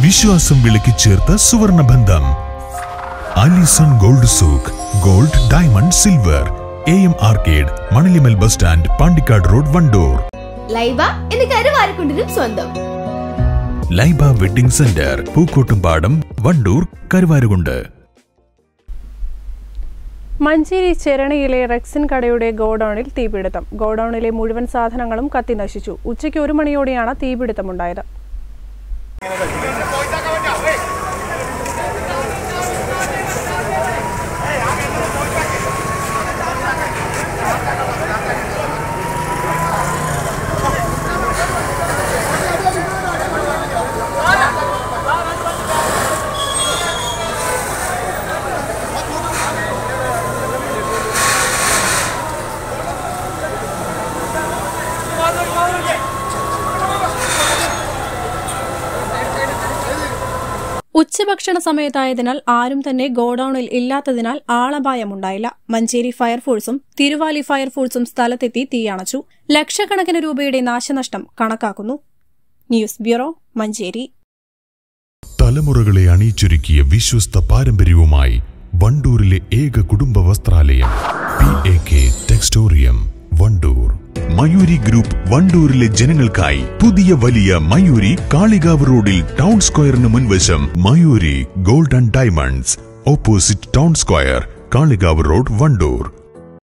വിശ്വാസം വിളക്കി ചേർത്ത സുവർണ ബന്ധം Alison gold souk gold diamond silver A M arcade മണലിമൽ bus stand Pandikkad road Wandoor Laiba എന്ന് കരുവാരക്കുണ്ടിനും സ്വന്തം ലൈബ വെഡിംഗ് സെന്റർ പൂക്കോട്ടുംപാടം വണ്ടൂർ കരുവാരുകുണ്ട് മഞ്ചേരി ചെരണയിലെ റെക്സിൻ കടയുടെ ഗോഡൌണിൽ തീപിടുത്തം ഗോഡൌണിലെ മുഴുവൻ സാധനങ്ങളും കത്തി നശിച്ചു ഉച്ചയ്ക്ക് ഒരു മണിയോടെയാണ് തീപിടുത്തമുണ്ടായത് ഉച്ചഭക്ഷണ സമയത്തായതിനാൽ ആരും തന്നെ ഗോഡൌണിൽ ഇല്ലാത്തതിനാൽ ആളപായമുണ്ടായില്ല മഞ്ചേരി ഫയർഫോഴ്സും തിരുവാലി ഫയർഫോഴ്സും സ്ഥലത്തെത്തി തീയണച്ചു ലക്ഷക്കണക്കിന് രൂപയുടെ നാശനഷ്ടം കണക്കാക്കുന്നു ന്യൂസ് ബ്യൂറോ മഞ്ചേരി തലമുറകളെ അണിയിച്ചൊരുക്കിയ വിശ്വസ്ത പാരമ്പര്യവുമായി വണ്ടൂരിലെ ഏക കുടുംബ വസ്ത്രാലയം P A K textorium Wandoor Mayoori group വണ്ടൂരിലെ ജനങ്ങൾക്കായി പുതിയ വലിയ മയൂരി കാളികാവ് റോഡിൽ ടൗൺ സ്ക്വയറിന് മുൻവശം Mayoori gold and diamonds opposite town square Kalikavu road Wandoor